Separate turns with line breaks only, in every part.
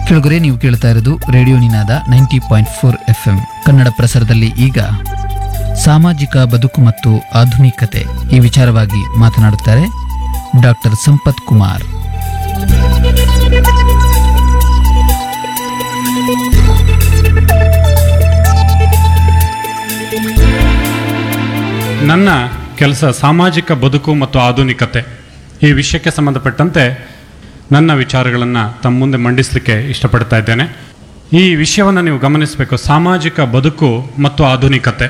ಕೆಳಗರೆ ನೀವು ಕೇಳ್ತಾ ಇರೋದು radio Ninada ninety point four F M Kannada ಪ್ರಸಾರದಲ್ಲಿ ಈಗ ಸಾಮಾಜಿಕ ಬದುಕು ಮತ್ತು ಆಧುನಿಕತೆ ಈ ವಿಚಾರವಾಗಿ ಮಾತನಾಡುತ್ತಾರೆ ಡಾಕ್ಟರ್ ಸಂಪತ್ ಕುಮಾರ್
ನನ್ನ ಕೆಲಸ ಸಾಮಾಜಿಕ ಬದುಕು ಮತ್ತು ಆಧುನಿಕತೆ ಈ ವಿಷಯಕ್ಕೆ ಸಂಬಂಧಪಟ್ಟಂತೆ ನನ್ನ ವಿಚಾರಗಳನ್ನು ತಮ್ಮ ಮುಂದೆ ಮಂಡಿಸಲಿಕ್ಕೆ ಇಷ್ಟಪಡ್ತಾ ಇದ್ದೇನೆ ಈ ವಿಷಯವನ್ನು ನೀವು ಗಮನಿಸಬೇಕು ಸಾಮಾಜಿಕ ಬದುಕು ಮತ್ತು ಆಧುನಿಕತೆ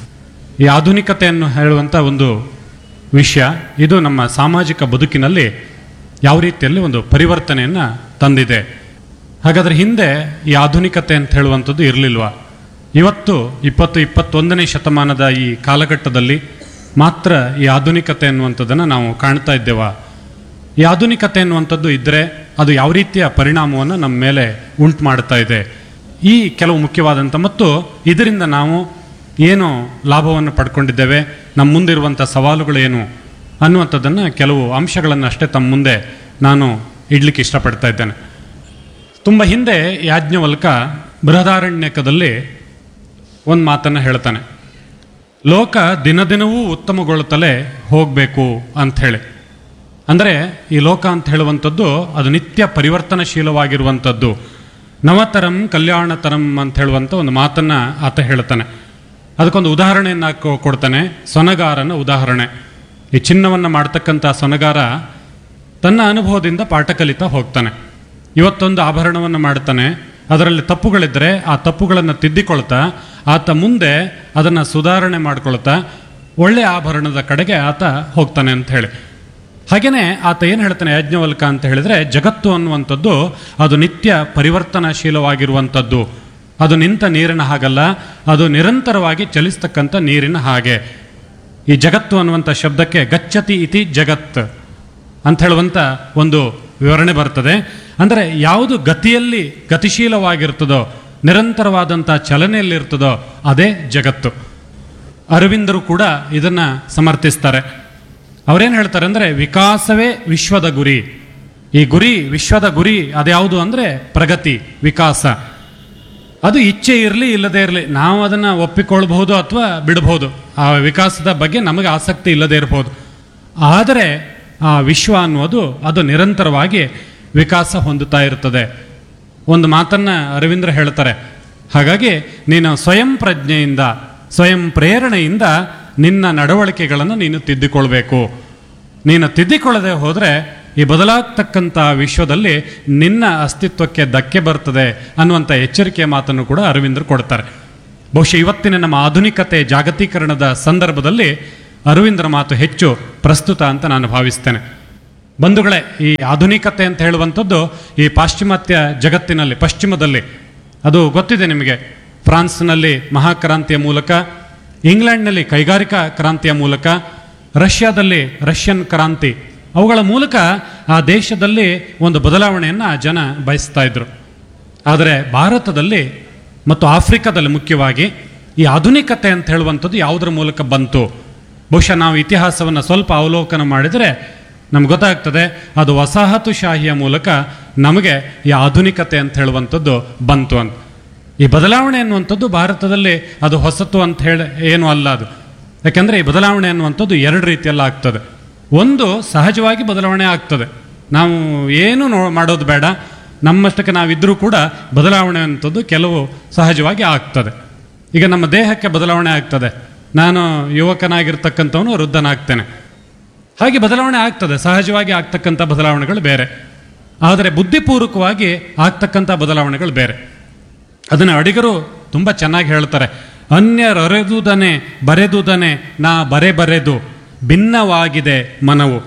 ಈ ಆಧುನಿಕತೆಯನ್ನು ಹೇಳುವಂಥ ಒಂದು ವಿಷಯ ಇದು ನಮ್ಮ ಸಾಮಾಜಿಕ ಬದುಕಿನಲ್ಲಿ ಯಾವ ರೀತಿಯಲ್ಲಿ ಒಂದು ಪರಿವರ್ತನೆಯನ್ನು ತಂದಿದೆ ಹಾಗಾದರೆ ಹಿಂದೆ ಈ ಆಧುನಿಕತೆ ಅಂತ ಹೇಳುವಂಥದ್ದು ಇರಲಿಲ್ವಾ ಇವತ್ತು ಇಪ್ಪತ್ತು ಇಪ್ಪತ್ತೊಂದನೇ ಶತಮಾನದ ಈ ಕಾಲಘಟ್ಟದಲ್ಲಿ ಮಾತ್ರ ಈ ಆಧುನಿಕತೆ ಅನ್ನುವಂಥದ್ದನ್ನು ನಾವು ಕಾಣ್ತಾ ಇದ್ದೇವಾ ಈ ಆಧುನಿಕತೆ ಅನ್ನುವಂಥದ್ದು ಇದ್ದರೆ ಅದು ಯಾವ ರೀತಿಯ ಪರಿಣಾಮವನ್ನು ನಮ್ಮ ಮೇಲೆ ಉಂಟು ಮಾಡ್ತಾ ಇದೆ ಈ ಕೆಲವು ಮುಖ್ಯವಾದಂಥ ಮತ್ತು ಇದರಿಂದ ನಾವು ಏನು ಲಾಭವನ್ನು ಪಡ್ಕೊಂಡಿದ್ದೇವೆ ನಮ್ಮ ಮುಂದಿರುವಂಥ ಸವಾಲುಗಳೇನು ಅನ್ನುವಂಥದ್ದನ್ನು ಕೆಲವು ಅಂಶಗಳನ್ನು ಅಷ್ಟೇ ತಮ್ಮ ಮುಂದೆ ನಾನು ಇಡ್ಲಿಕ್ಕೆ ಇಷ್ಟಪಡ್ತಾ ಇದ್ದೇನೆ ತುಂಬ ಹಿಂದೆ ಯಾಜ್ಞವಲ್ಕ ಬೃಹದಾರಣ್ಯಕದಲ್ಲಿ ಒಂದು ಮಾತನ್ನು ಹೇಳ್ತಾನೆ ಲೋಕ ದಿನದಿನವೂ ಉತ್ತಮಗೊಳ್ಳುತ್ತಲೇ ಹೋಗಬೇಕು ಅಂಥೇಳಿ ಅಂದರೆ ಈ ಲೋಕ ಅಂತ ಹೇಳುವಂಥದ್ದು ಅದು ನಿತ್ಯ ಪರಿವರ್ತನಶೀಲವಾಗಿರುವಂಥದ್ದು ನವತರಂ ಕಲ್ಯಾಣತರಂ ಅಂತ ಹೇಳುವಂಥ ಒಂದು ಮಾತನ್ನು ಆತ ಹೇಳ್ತಾನೆ ಅದಕ್ಕೊಂದು ಉದಾಹರಣೆಯನ್ನು ಕೊ- ಕೊಡ್ತಾನೆ ಸೊನಗಾರನ ಉದಾಹರಣೆ ಈ ಚಿನ್ನವನ್ನು ಮಾಡ್ತಕ್ಕಂಥ ಸೊನಗಾರ ತನ್ನ ಅನುಭವದಿಂದ ಪಾಠ ಕಲಿತಾ ಹೋಗ್ತಾನೆ ಇವತ್ತೊಂದು ಆಭರಣವನ್ನು ಮಾಡ್ತಾನೆ ಅದರಲ್ಲಿ ತಪ್ಪುಗಳಿದ್ದರೆ ಆ ತಪ್ಪುಗಳನ್ನು ತಿದ್ದಿಕೊಳ್ತಾ ಆತ ಮುಂದೆ ಅದನ್ನು ಸುಧಾರಣೆ ಮಾಡ್ಕೊಳ್ತಾ ಒಳ್ಳೆಯ ಆಭರಣದ ಕಡೆಗೆ ಆತ ಹೋಗ್ತಾನೆ ಅಂತ ಹೇಳಿ ಹಾಗೆಯೇ ಆತ ಏನು ಹೇಳ್ತಾನೆ ಯಾಜ್ಞವಲ್ಕ ಅಂತ ಹೇಳಿದ್ರೆ ಜಗತ್ತು ಅನ್ನುವಂಥದ್ದು ಅದು ನಿತ್ಯ ಪರಿವರ್ತನಶೀಲವಾಗಿರುವಂಥದ್ದು ಅದು ನಿಂತ ನೀರಿನ ಹಾಗಲ್ಲ ಅದು ನಿರಂತರವಾಗಿ ಚಲಿಸ್ತಕ್ಕಂಥ ನೀರಿನ ಹಾಗೆ ಈ ಜಗತ್ತು ಅನ್ನುವಂಥ ಶಬ್ದಕ್ಕೆ ಗಚ್ಚತಿ ಇತಿ ಜಗತ್ ಅಂತ ಹೇಳುವಂಥ ಒಂದು ವಿವರಣೆ ಬರ್ತದೆ ಅಂದರೆ ಯಾವುದು ಗತಿಯಲ್ಲಿ ಗತಿಶೀಲವಾಗಿರ್ತದೋ ನಿರಂತರವಾದಂಥ ಚಲನೆಯಲ್ಲಿರ್ತದೋ ಅದೇ ಜಗತ್ತು ಅರವಿಂದರು ಕೂಡ ಇದನ್ನ ಸಮರ್ಥಿಸ್ತಾರೆ ಅವರೇನು ಹೇಳ್ತಾರೆ ಅಂದರೆ ವಿಕಾಸವೇ ವಿಶ್ವದ ಗುರಿ ಈ ಗುರಿ ವಿಶ್ವದ ಗುರಿ ಅದ್ಯಾವುದು ಅಂದರೆ ಪ್ರಗತಿ ವಿಕಾಸ ಅದು ಇಚ್ಛೆ ಇರಲಿ ಇಲ್ಲದೇ ಇರಲಿ ನಾವು ಅದನ್ನು ಒಪ್ಪಿಕೊಳ್ಬಹುದು ಅಥವಾ ಬಿಡಬಹುದು ಆ ವಿಕಾಸದ ಬಗ್ಗೆ ನಮಗೆ ಆಸಕ್ತಿ ಇಲ್ಲದೇ ಇರಬಹುದು ಆದರೆ ಆ ವಿಶ್ವ ಅನ್ನುವುದು ಅದು ನಿರಂತರವಾಗಿ ವಿಕಾಸ ಹೊಂದುತ್ತಾ ಇರ್ತದೆ ಒಂದು ಮಾತನ್ನ ಅರವಿಂದ್ರ ಹೇಳ್ತಾರೆ ಹಾಗಾಗಿ ನೀನು ಸ್ವಯಂ ಪ್ರಜ್ಞೆಯಿಂದ ಸ್ವಯಂ ಪ್ರೇರಣೆಯಿಂದ ನಿನ್ನ ನಡವಳಿಕೆಗಳನ್ನು ನೀನು ತಿದ್ದಿಕೊಳ್ಬೇಕು ನೀನು ತಿದ್ದಿಕೊಳ್ಳದೆ ಹೋದರೆ ಈ ಬದಲಾಗ್ತಕ್ಕಂಥ ವಿಶ್ವದಲ್ಲಿ ನಿನ್ನ ಅಸ್ತಿತ್ವಕ್ಕೆ ಧಕ್ಕೆ ಬರ್ತದೆ ಅನ್ನುವಂಥ ಎಚ್ಚರಿಕೆಯ ಮಾತನ್ನು ಕೂಡ ಅರವಿಂದರು ಕೊಡ್ತಾರೆ ಬಹುಶಃ ಇವತ್ತಿನ ನಮ್ಮ ಆಧುನಿಕತೆ ಜಾಗತೀಕರಣದ ಸಂದರ್ಭದಲ್ಲಿ ಅರವಿಂದರ ಮಾತು ಹೆಚ್ಚು ಪ್ರಸ್ತುತ ಅಂತ ನಾನು ಭಾವಿಸ್ತೇನೆ ಬಂಧುಗಳೇ ಈ ಆಧುನಿಕತೆ ಅಂತ ಹೇಳುವಂಥದ್ದು ಈ ಪಾಶ್ಚಿಮಾತ್ಯ ಜಗತ್ತಿನಲ್ಲಿ ಪಶ್ಚಿಮದಲ್ಲಿ ಅದು ಗೊತ್ತಿದೆ ನಿಮಗೆ ಫ್ರಾನ್ಸ್ನಲ್ಲಿ ಮಹಾಕ್ರಾಂತಿಯ ಮೂಲಕ ಇಂಗ್ಲೆಂಡ್ನಲ್ಲಿ ಕೈಗಾರಿಕಾ ಕ್ರಾಂತಿಯ ಮೂಲಕ ರಷ್ಯಾದಲ್ಲಿ ರಷ್ಯನ್ ಕ್ರಾಂತಿ ಅವುಗಳ ಮೂಲಕ ಆ ದೇಶದಲ್ಲಿ ಒಂದು ಬದಲಾವಣೆಯನ್ನು ಜನ ಬಯಸ್ತಾ ಇದ್ರು ಆದರೆ ಭಾರತದಲ್ಲಿ ಮತ್ತು ಆಫ್ರಿಕಾದಲ್ಲಿ ಮುಖ್ಯವಾಗಿ ಈ ಆಧುನಿಕತೆ ಅಂತ ಹೇಳುವಂಥದ್ದು ಯಾವುದರ ಮೂಲಕ ಬಂತು ಬಹುಶಃ ನಾವು ಇತಿಹಾಸವನ್ನು ಸ್ವಲ್ಪ ಅವಲೋಕನ ಮಾಡಿದರೆ ನಮ್ಗೆ ಗೊತ್ತಾಗ್ತದೆ ಅದು ವಸಾಹತುಶಾಹಿಯ ಮೂಲಕ ನಮಗೆ ಈ ಆಧುನಿಕತೆ ಅಂತ ಹೇಳುವಂಥದ್ದು ಬಂತು ಅಂತ ಈ ಬದಲಾವಣೆ ಅನ್ನುವಂಥದ್ದು ಭಾರತದಲ್ಲಿ ಅದು ಹೊಸತು ಅಂತ ಹೇಳಿ ಏನು ಅಲ್ಲ ಅದು ಯಾಕೆಂದರೆ ಈ ಬದಲಾವಣೆ ಅನ್ನುವಂಥದ್ದು ಎರಡು ರೀತಿಯಲ್ಲಿ ಆಗ್ತದೆ ಒಂದು ಸಹಜವಾಗಿ ಬದಲಾವಣೆ ಆಗ್ತದೆ ನಾವು ಏನು ನೋ ಮಾಡೋದು ಬೇಡ ನಮ್ಮಷ್ಟಕ್ಕೆ ನಾವಿದ್ರೂ ಕೂಡ ಬದಲಾವಣೆ ಅನ್ನೋದು ಕೆಲವು ಸಹಜವಾಗಿ ಆಗ್ತದೆ ಈಗ ನಮ್ಮ ದೇಹಕ್ಕೆ ಬದಲಾವಣೆ ಆಗ್ತದೆ ನಾನು ಯುವಕನಾಗಿರ್ತಕ್ಕಂಥವನು ವೃದ್ಧನಾಗ್ತೇನೆ ಹಾಗೆ ಬದಲಾವಣೆ ಆಗ್ತದೆ ಸಹಜವಾಗಿ ಆಗ್ತಕ್ಕಂಥ ಬದಲಾವಣೆಗಳು ಬೇರೆ ಆದರೆ ಬುದ್ಧಿಪೂರ್ವಕವಾಗಿ ಆಗ್ತಕ್ಕಂಥ ಬದಲಾವಣೆಗಳು ಬೇರೆ ಅದನ್ನು ಅಡಿಗರು ತುಂಬ ಚೆನ್ನಾಗಿ ಹೇಳ್ತಾರೆ ಅನ್ಯರೊರೆದುದನೆ ಬರೆದುದನೆ ನಾ ಬರೆ ಬರೆದು ಭಿನ್ನವಾಗಿದೆ ಮನವು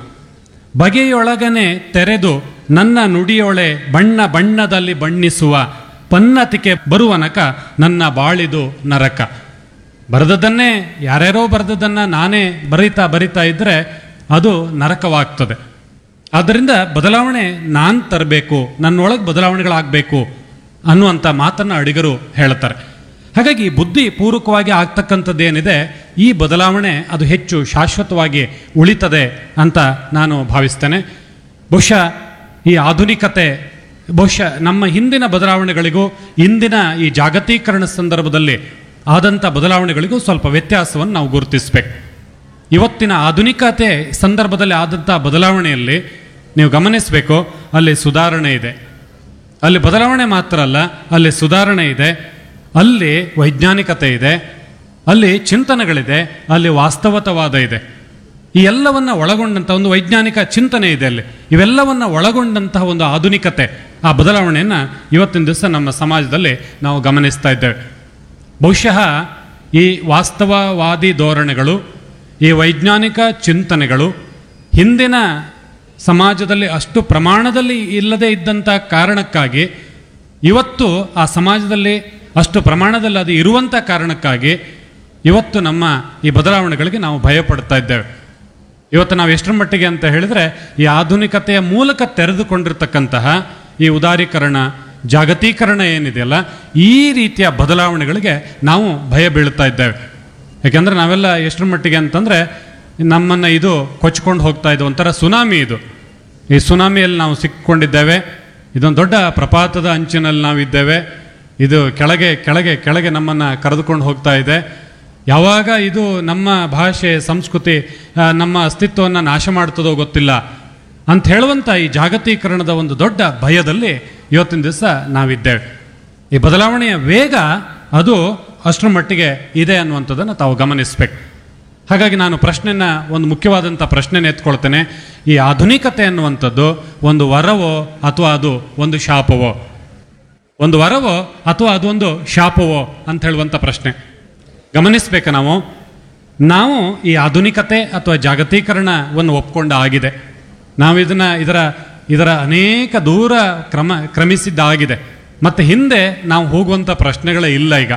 ಬಗೆಯೊಳಗನೆ ತೆರೆದು ನನ್ನ ನುಡಿಯೊಳೆ ಬಣ್ಣ ಬಣ್ಣದಲ್ಲಿ ಬಣ್ಣಿಸುವ ಪನ್ನತಿಕೆ ಬರುವನಕ ನನ್ನ ಬಾಳಿದು ನರಕ ಬರೆದದ್ದನ್ನೇ ಯಾರ್ಯಾರೋ ಬರೆದದ್ದನ್ನು ನಾನೇ ಬರೀತಾ ಬರಿತಾ ಇದ್ದರೆ ಅದು ನರಕವಾಗ್ತದೆ ಆದ್ದರಿಂದ ಬದಲಾವಣೆ ನಾನು ತರಬೇಕು ನನ್ನೊಳಗೆ ಬದಲಾವಣೆಗಳಾಗಬೇಕು ಅನ್ನುವಂಥ ಮಾತನ್ನು ಅಡಿಗರು ಹೇಳ್ತಾರೆ ಹಾಗಾಗಿ ಬುದ್ಧಿ ಪೂರ್ವಕವಾಗಿ ಆಗ್ತಕ್ಕಂಥದ್ದೇನಿದೆ ಈ ಬದಲಾವಣೆ ಅದು ಹೆಚ್ಚು ಶಾಶ್ವತವಾಗಿ ಉಳಿತದೆ ಅಂತ ನಾನು ಭಾವಿಸ್ತೇನೆ ಬಹುಶಃ ಈ ಆಧುನಿಕತೆ ಬಹುಶಃ ನಮ್ಮ ಹಿಂದಿನ ಬದಲಾವಣೆಗಳಿಗೂ ಇಂದಿನ ಈ ಜಾಗತೀಕರಣ ಸಂದರ್ಭದಲ್ಲಿ ಆದಂಥ ಬದಲಾವಣೆಗಳಿಗೂ ಸ್ವಲ್ಪ ವ್ಯತ್ಯಾಸವನ್ನು ನಾವು ಗುರುತಿಸಬೇಕು ಇವತ್ತಿನ ಆಧುನಿಕತೆ ಸಂದರ್ಭದಲ್ಲಿ ಆದಂಥ ಬದಲಾವಣೆಯಲ್ಲಿ ನೀವು ಗಮನಿಸಬೇಕು ಅಲ್ಲಿ ಸುಧಾರಣೆ ಇದೆ ಅಲ್ಲಿ ಬದಲಾವಣೆ ಮಾತ್ರ ಅಲ್ಲ ಅಲ್ಲಿ ಸುಧಾರಣೆ ಇದೆ ಅಲ್ಲಿ ವೈಜ್ಞಾನಿಕತೆ ಇದೆ ಅಲ್ಲಿ ಚಿಂತನೆಗಳಿದೆ ಅಲ್ಲಿ ವಾಸ್ತವತವಾದ ಇದೆ ಈ ಎಲ್ಲವನ್ನ ಒಳಗೊಂಡಂತಹ ಒಂದು ವೈಜ್ಞಾನಿಕ ಚಿಂತನೆ ಇದೆ ಅಲ್ಲಿ ಇವೆಲ್ಲವನ್ನ ಒಳಗೊಂಡಂತಹ ಒಂದು ಆಧುನಿಕತೆ ಆ ಬದಲಾವಣೆಯನ್ನ ಇವತ್ತಿನ ದಿವಸ ನಮ್ಮ ಸಮಾಜದಲ್ಲಿ ನಾವು ಗಮನಿಸ್ತಾ ಇದ್ದೇವೆ ಬಹುಶಃ ಈ ವಾಸ್ತವವಾದಿ ಧೋರಣೆಗಳು ಈ ವೈಜ್ಞಾನಿಕ ಚಿಂತನೆಗಳು ಹಿಂದಿನ ಸಮಾಜದಲ್ಲಿ ಅಷ್ಟು ಪ್ರಮಾಣದಲ್ಲಿ ಇಲ್ಲದೆ ಇದ್ದಂಥ ಕಾರಣಕ್ಕಾಗಿ ಇವತ್ತು ಆ ಸಮಾಜದಲ್ಲಿ ಅಷ್ಟು ಪ್ರಮಾಣದಲ್ಲಿ ಅದು ಇರುವಂಥ ಕಾರಣಕ್ಕಾಗಿ ಇವತ್ತು ನಮ್ಮ ಈ ಬದಲಾವಣೆಗಳಿಗೆ ನಾವು ಭಯಪಡ್ತಾ ಇದ್ದೇವೆ ಇವತ್ತು ನಾವು ಎಷ್ಟರ ಮಟ್ಟಿಗೆ ಅಂತ ಹೇಳಿದ್ರೆ ಈ ಆಧುನಿಕತೆಯ ಮೂಲಕ ತೆರೆದುಕೊಂಡಿರ್ತಕ್ಕಂತಹ ಈ ಉದಾರೀಕರಣ ಜಾಗತೀಕರಣ ಏನಿದೆಯಲ್ಲ ಈ ರೀತಿಯ ಬದಲಾವಣೆಗಳಿಗೆ ನಾವು ಭಯ ಬೀಳ್ತಾ ಇದ್ದೇವೆ ಯಾಕೆಂದ್ರೆ ನಾವೆಲ್ಲ ಎಷ್ಟರ ಮಟ್ಟಿಗೆ ಅಂತಂದ್ರೆ ನಮ್ಮನ್ನ ಇದು ಕೊಚ್ಕೊಂಡು ಹೋಗ್ತಾ ಇದೆ ಒಂಥರ ಸುನಾಮಿ ಇದು ಈ ಸುನಾಮಿಯಲ್ಲಿ ನಾವು ಸಿಕ್ಕೊಂಡಿದ್ದೇವೆ ಇದೊಂದು ದೊಡ್ಡ ಪ್ರಪಾತದ ಅಂಚಿನಲ್ಲಿ ನಾವಿದ್ದೇವೆ ಇದು ಕೆಳಗೆ ಕೆಳಗೆ ಕೆಳಗೆ ನಮ್ಮನ್ನು ಕರೆದುಕೊಂಡು ಹೋಗ್ತಾ ಇದೆ ಯಾವಾಗ ಇದು ನಮ್ಮ ಭಾಷೆ ಸಂಸ್ಕೃತಿ ಆ, ನಮ್ಮ ಅಸ್ತಿತ್ವವನ್ನು ನಾಶ ಮಾಡ್ತದೋ ಗೊತ್ತಿಲ್ಲ ಅಂತ ಹೇಳುವಂಥ ಈ ಜಾಗತೀಕರಣದ ಒಂದು ದೊಡ್ಡ ಭಯದಲ್ಲಿ ಇವತ್ತಿನ ದಿವಸ ನಾವಿದ್ದೇವೆ ಈ ಬದಲಾವಣೆಯ ವೇಗ ಅದು ಅಷ್ಟರ ಮಟ್ಟಿಗೆ ಇದೆ ಅನ್ನುವಂಥದ್ದನ್ನು ತಾವು ಗಮನಿಸಬೇಕು ಹಾಗಾಗಿ ನಾನು ಪ್ರಶ್ನೆನ ಒಂದು ಮುಖ್ಯವಾದಂಥ ಪ್ರಶ್ನೆನ ಎತ್ಕೊಳ್ತೇನೆ ಈ ಆಧುನಿಕತೆ ಅನ್ನುವಂಥದ್ದು ಒಂದು ವರವೋ ಅಥವಾ ಅದು ಒಂದು ಶಾಪವೋ ಒಂದು ವರವೋ ಅಥವಾ ಅದೊಂದು ಶಾಪವೋ ಅಂತ ಹೇಳುವಂಥ ಪ್ರಶ್ನೆ ಗಮನಿಸ್ಬೇಕು ನಾವು ನಾವು ಈ ಆಧುನಿಕತೆ ಅಥವಾ ಜಾಗತೀಕರಣವನ್ನು ಒಪ್ಕೊಂಡ ಆಗಿದೆ ನಾವು ಇದನ್ನ ಇದರ ಇದರ ಅನೇಕ ದೂರ ಕ್ರಮ ಕ್ರಮಿಸಿದ್ದಾಗಿದೆ ಮತ್ತು ಹಿಂದೆ ನಾವು ಹೋಗುವಂಥ ಪ್ರಶ್ನೆಗಳೇ ಇಲ್ಲ ಈಗ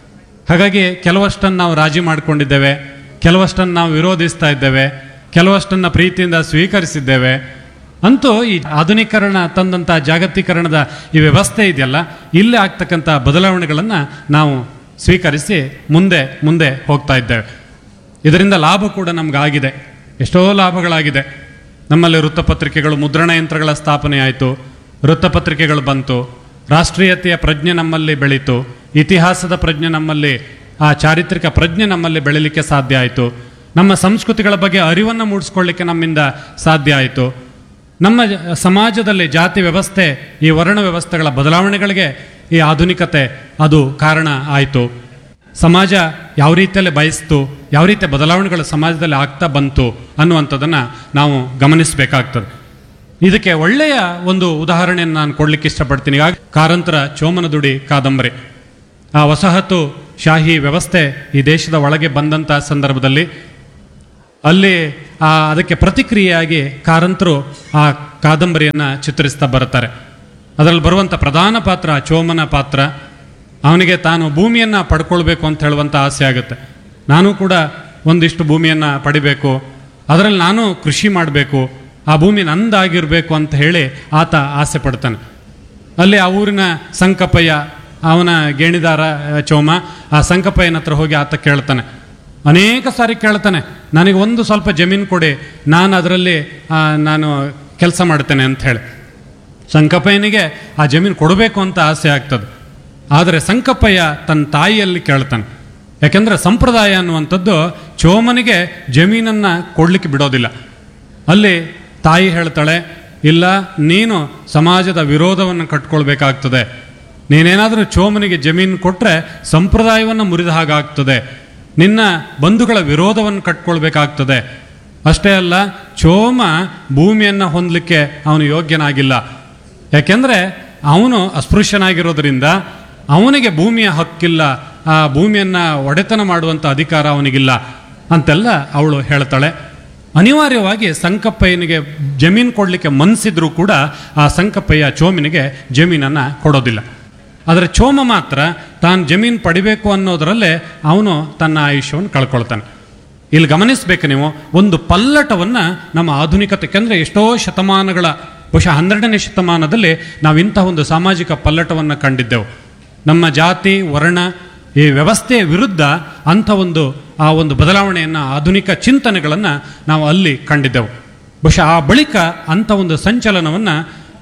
ಹಾಗಾಗಿ ಕೆಲವಷ್ಟನ್ನು ನಾವು ರಾಜಿ ಮಾಡಿಕೊಂಡಿದ್ದೇವೆ ಕೆಲವಷ್ಟನ್ನು ನಾವು ವಿರೋಧಿಸ್ತಾ ಇದ್ದೇವೆ ಕೆಲವಷ್ಟನ್ನು ಪ್ರೀತಿಯಿಂದ ಸ್ವೀಕರಿಸಿದ್ದೇವೆ ಅಂತೂ ಈ ಆಧುನೀಕರಣ ತಂದಂಥ ಜಾಗತೀಕರಣದ ಈ ವ್ಯವಸ್ಥೆ ಇದೆಯಲ್ಲ ಇಲ್ಲಿ ಆಗ್ತಕ್ಕಂಥ ಬದಲಾವಣೆಗಳನ್ನು ನಾವು ಸ್ವೀಕರಿಸಿ ಮುಂದೆ ಮುಂದೆ ಹೋಗ್ತಾ ಇದ್ದೇವೆ ಇದರಿಂದ ಲಾಭ ಕೂಡ ನಮಗಾಗಿದೆ ಎಷ್ಟೋ ಲಾಭಗಳಾಗಿದೆ ನಮ್ಮಲ್ಲಿ ವೃತ್ತಪತ್ರಿಕೆಗಳು ಮುದ್ರಣ ಯಂತ್ರಗಳ ಸ್ಥಾಪನೆ ಆಯಿತು ವೃತ್ತಪತ್ರಿಕೆಗಳು ಬಂತು ರಾಷ್ಟ್ರೀಯತೆಯ ಪ್ರಜ್ಞೆ ನಮ್ಮಲ್ಲಿ ಬೆಳೀತು ಇತಿಹಾಸದ ಪ್ರಜ್ಞೆ ನಮ್ಮಲ್ಲಿ ಆ ಚಾರಿತ್ರಿಕ ಪ್ರಜ್ಞೆ ನಮ್ಮಲ್ಲಿ ಬೆಳೀಲಿಕ್ಕೆ ಸಾಧ್ಯ ಆಯಿತು ನಮ್ಮ ಸಂಸ್ಕೃತಿಗಳ ಬಗ್ಗೆ ಅರಿವನ್ನು ಮೂಡಿಸ್ಕೊಳ್ಳಿಕ್ಕೆ ನಮ್ಮಿಂದ ಸಾಧ್ಯ ಆಯಿತು ನಮ್ಮ ಜ- ಸಮಾಜದಲ್ಲಿ ಜಾತಿ ವ್ಯವಸ್ಥೆ ಈ ವರ್ಣ ವ್ಯವಸ್ಥೆಗಳ ಬದಲಾವಣೆಗಳಿಗೆ ಈ ಆಧುನಿಕತೆ ಅದು ಕಾರಣ ಆಯಿತು ಸಮಾಜ ಯಾವ ರೀತಿಯಲ್ಲಿ ಬಯಸ್ತು ಯಾವ ರೀತಿಯ ಬದಲಾವಣೆಗಳು ಸಮಾಜದಲ್ಲಿ ಆಗ್ತಾ ಬಂತು ಅನ್ನುವಂಥದ್ದನ್ನು ನಾವು ಗಮನಿಸಬೇಕಾಗ್ತದೆ ಇದಕ್ಕೆ ಒಳ್ಳೆಯ ಒಂದು ಉದಾಹರಣೆಯನ್ನು ನಾನು ಕೊಡ್ಲಿಕ್ಕೆ ಇಷ್ಟಪಡ್ತೀನಿ ಈಗ ಕಾರಂತರ ಚೋಮನದುಡಿ ಕಾದಂಬರಿ ಆ ವಸಾಹತು ಶಾಹಿ ವ್ಯವಸ್ಥೆ ಈ ದೇಶದ ಒಳಗೆ ಬಂದಂಥ ಸಂದರ್ಭದಲ್ಲಿ ಅಲ್ಲಿ ಆ ಅದಕ್ಕೆ ಪ್ರತಿಕ್ರಿಯೆಯಾಗಿ ಕಾರಂತರು ಆ ಕಾದಂಬರಿಯನ್ನು ಚಿತ್ರಿಸ್ತಾ ಬರ್ತಾರೆ ಅದರಲ್ಲಿ ಬರುವಂಥ ಪ್ರಧಾನ ಪಾತ್ರ ಚೋಮನ ಪಾತ್ರ ಅವನಿಗೆ ತಾನು ಭೂಮಿಯನ್ನು ಪಡ್ಕೊಳ್ಬೇಕು ಅಂತ ಹೇಳುವಂಥ ಆಸೆ ಆಗುತ್ತೆ ನಾನು ಕೂಡ ಒಂದಿಷ್ಟು ಭೂಮಿಯನ್ನು ಪಡಿಬೇಕು ಅದರಲ್ಲಿ ನಾನು ಕೃಷಿ ಮಾಡಬೇಕು ಆ ಭೂಮಿ ನಂದಾಗಿರಬೇಕು ಅಂತ ಹೇಳಿ ಆತ ಆಸೆ ಪಡ್ತಾನೆ ಅಲ್ಲಿ ಆ ಊರಿನ ಸಂಕಪ್ಪಯ್ಯ ಅವನ ಗೇಣಿದಾರ ಆ, ಚೋಮ ಆ ಸಂಕಪ್ಪಯ್ಯನ ಹತ್ರ ಹೋಗಿ ಆತ ಕೇಳ್ತಾನೆ ಅನೇಕ ಸಾರಿ ಕೇಳ್ತಾನೆ ನನಗೆ ಒಂದು ಸ್ವಲ್ಪ ಜಮೀನು ಕೊಡಿ ನಾನು ಅದರಲ್ಲಿ ಆ, ನಾನು ಕೆಲಸ ಮಾಡ್ತೇನೆ ಅಂತ ಹೇಳಿ ಸಂಕಪ್ಪಯ್ಯನಿಗೆ ಆ ಜಮೀನು ಕೊಡಬೇಕು ಅಂತ ಆಸೆ ಆಗ್ತದೆ ಆದರೆ ಸಂಕಪ್ಪಯ್ಯ ತನ್ನ ತಾಯಿಯಲ್ಲಿ ಕೇಳ್ತಾನೆ ಯಾಕೆಂದ್ರೆ ಸಂಪ್ರದಾಯ ಅನ್ನುವಂಥದ್ದು ಚೋಮನಿಗೆ ಜಮೀನನ್ನು ಕೊಡ್ಲಿಕ್ಕೆ ಬಿಡೋದಿಲ್ಲ ಅಲ್ಲಿ ತಾಯಿ ಹೇಳ್ತಾಳೆ ಇಲ್ಲ ನೀನು ಸಮಾಜದ ವಿರೋಧವನ್ನು ಕಟ್ಕೊಳ್ಬೇಕಾಗ್ತದೆ ನೀನೇನಾದರೂ ಚೋಮನಿಗೆ ಜಮೀನು ಕೊಟ್ಟರೆ ಸಂಪ್ರದಾಯವನ್ನು ಮುರಿದ ಹಾಗಾಗ್ತದೆ ನಿನ್ನ ಬಂಧುಗಳ ವಿರೋಧವನ್ನು ಕಟ್ಕೊಳ್ಬೇಕಾಗ್ತದೆ ಅಷ್ಟೇ ಅಲ್ಲ ಚೋಮ ಭೂಮಿಯನ್ನು ಹೊಂದಲಿಕ್ಕೆ ಅವನು ಯೋಗ್ಯನಾಗಿಲ್ಲ ಯಾಕೆಂದ್ರೆ ಅವನು ಅಸ್ಪೃಶ್ಯನಾಗಿರೋದ್ರಿಂದ ಅವನಿಗೆ ಭೂಮಿಯ ಹಕ್ಕಿಲ್ಲ ಆ ಭೂಮಿಯನ್ನ ಒಡೆತನ ಮಾಡುವಂಥ ಅಧಿಕಾರ ಅವನಿಗಿಲ್ಲ ಅಂತೆಲ್ಲ ಅವಳು ಹೇಳ್ತಾಳೆ ಅನಿವಾರ್ಯವಾಗಿ ಸಂಕಪ್ಪಯ್ಯನಿಗೆ ಜಮೀನು ಕೊಡಲಿಕ್ಕೆ ಮನಸ್ಸಿದ್ರೂ ಕೂಡ ಆ ಸಂಕಪ್ಪಯ್ಯ ಚೋಮಿನಿಗೆ ಜಮೀನನ್ನು ಕೊಡೋದಿಲ್ಲ ಆದರೆ ಚೋಮ ಮಾತ್ರ ತಾನು ಜಮೀನು ಪಡಿಬೇಕು ಅನ್ನೋದರಲ್ಲೇ ಅವನು ತನ್ನ ಆಯುಷ್ಯವನ್ನು ಕಳ್ಕೊಳ್ತಾನೆ ಇಲ್ಲಿ ಗಮನಿಸಬೇಕು ನೀವು ಒಂದು ಪಲ್ಲಟವನ್ನು ನಮ್ಮ ಆಧುನಿಕತೆ ಯಾಕಂದರೆ ಎಷ್ಟೋ ಶತಮಾನಗಳ ಬಹುಶಃ ಹನ್ನೆರಡನೇ ಶತಮಾನದಲ್ಲಿ ನಾವು ಇಂತಹ ಒಂದು ಸಾಮಾಜಿಕ ಪಲ್ಲಟವನ್ನು ಕಂಡಿದ್ದೆವು ನಮ್ಮ ಜಾತಿ ವರ್ಣ ಈ ವ್ಯವಸ್ಥೆಯ ವಿರುದ್ಧ ಅಂಥ ಒಂದು ಆ ಒಂದು ಬದಲಾವಣೆಯನ್ನು ಆಧುನಿಕ ಚಿಂತನೆಗಳನ್ನು ನಾವು ಅಲ್ಲಿ ಕಂಡಿದ್ದೆವು ಬಹುಶಃ ಆ ಬಳಿಕ ಅಂಥ ಒಂದು ಸಂಚಲನವನ್ನು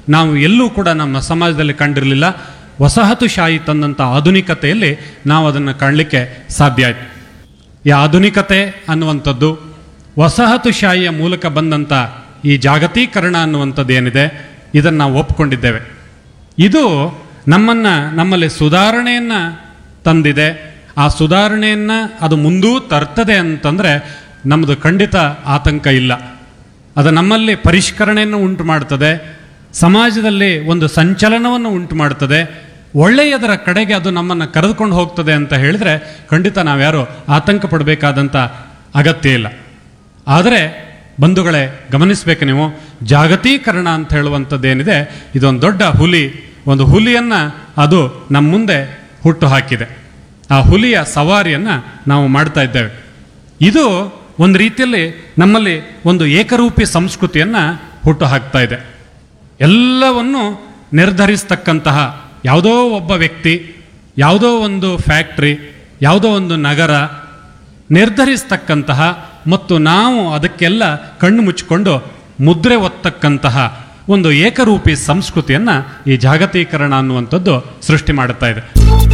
ನಾವು ಎಲ್ಲೂ ಕೂಡ ನಮ್ಮ ಸಮಾಜದಲ್ಲಿ ಕಂಡಿರಲಿಲ್ಲ ವಸಾಹತುಶಾಹಿ ತಂದಂಥ ಆಧುನಿಕತೆಯಲ್ಲಿ ನಾವು ಅದನ್ನು ಕಾಣಲಿಕ್ಕೆ ಸಾಧ್ಯ ಆಯಿತು ಈ ಆಧುನಿಕತೆ ಅನ್ನುವಂಥದ್ದು ವಸಾಹತುಶಾಹಿಯ ಮೂಲಕ ಬಂದಂಥ ಈ ಜಾಗತೀಕರಣ ಅನ್ನುವಂಥದ್ದು ಏನಿದೆ ಇದನ್ನು ನಾವು ಒಪ್ಕೊಂಡಿದ್ದೇವೆ ಇದು ನಮ್ಮನ್ನು ನಮ್ಮಲ್ಲಿ ಸುಧಾರಣೆಯನ್ನು ತಂದಿದೆ ಆ ಸುಧಾರಣೆಯನ್ನು ಅದು ಮುಂದೂ ತರ್ತದೆ ಅಂತಂದರೆ ನಮ್ಮದು ಖಂಡಿತ ಆತಂಕ ಇಲ್ಲ ಅದು ನಮ್ಮಲ್ಲಿ ಪರಿಷ್ಕರಣೆಯನ್ನು ಉಂಟು ಮಾಡ್ತದೆ ಸಮಾಜದಲ್ಲಿ ಒಂದು ಸಂಚಲನವನ್ನು ಉಂಟು ಮಾಡ್ತದೆ ಒಳ್ಳೆಯದರ ಕಡೆಗೆ ಅದು ನಮ್ಮನ್ನು ಕರೆದುಕೊಂಡು ಹೋಗ್ತದೆ ಅಂತ ಹೇಳಿದರೆ ಖಂಡಿತ ನಾವ್ಯಾರು ಆತಂಕ ಪಡಬೇಕಾದಂಥ ಅಗತ್ಯ ಇಲ್ಲ ಆದರೆ ಬಂಧುಗಳೇ ಗಮನಿಸಬೇಕು ನೀವು ಜಾಗತೀಕರಣ ಅಂತ ಹೇಳುವಂಥದ್ದೇನಿದೆ ಇದೊಂದು ದೊಡ್ಡ ಹುಲಿ ಒಂದು ಹುಲಿಯನ್ನು ಅದು ನಮ್ಮ ಮುಂದೆ ಹುಟ್ಟು ಹಾಕಿದೆ ಆ ಹುಲಿಯ ಸವಾರಿಯನ್ನು ನಾವು ಮಾಡ್ತಾ ಇದ್ದೇವೆ ಇದು ಒಂದು ರೀತಿಯಲ್ಲಿ ನಮ್ಮಲ್ಲಿ ಒಂದು ಏಕರೂಪಿ ಸಂಸ್ಕೃತಿಯನ್ನು ಹುಟ್ಟು ಹಾಕ್ತಾ ಇದೆ ಎಲ್ಲವನ್ನು ನಿರ್ಧರಿಸ್ತಕ್ಕಂತಹ ಯಾವುದೋ ಒಬ್ಬ ವ್ಯಕ್ತಿ ಯಾವುದೋ ಒಂದು ಫ್ಯಾಕ್ಟ್ರಿ ಯಾವುದೋ ಒಂದು ನಗರ ನಿರ್ಧರಿಸ್ತಕ್ಕಂತಹ ಮತ್ತು ನಾವು ಅದಕ್ಕೆಲ್ಲ ಕಣ್ಣು ಮುಚ್ಚಿಕೊಂಡು ಮುದ್ರೆ ಒತ್ತಕ್ಕಂತಹ ಒಂದು ಏಕರೂಪಿ ಸಂಸ್ಕೃತಿಯನ್ನು ಈ ಜಾಗತೀಕರಣ ಅನ್ನುವಂಥದ್ದು ಸೃಷ್ಟಿ ಮಾಡುತ್ತಾ ಇದೆ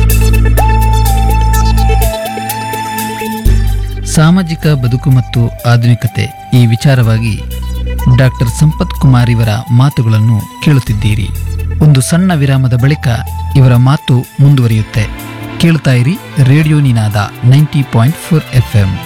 ಸಾಮಾಜಿಕ ಬದುಕು ಮತ್ತು ಆಧುನಿಕತೆ ಈ ವಿಚಾರವಾಗಿ ಡಾಕ್ಟರ್ ಸಂಪತ್ ಕುಮಾರ್ ಇವರ ಮಾತುಗಳನ್ನು ಕೇಳುತ್ತಿದ್ದೀರಿ ಒಂದು ಸಣ್ಣ ವಿರಾಮದ ಬಳಿಕ ಇವರ ಮಾತು ಮುಂದುವರಿಯುತ್ತೆ ಕೇಳ್ತಾ ಇರಿ radio Ninada ninety point four F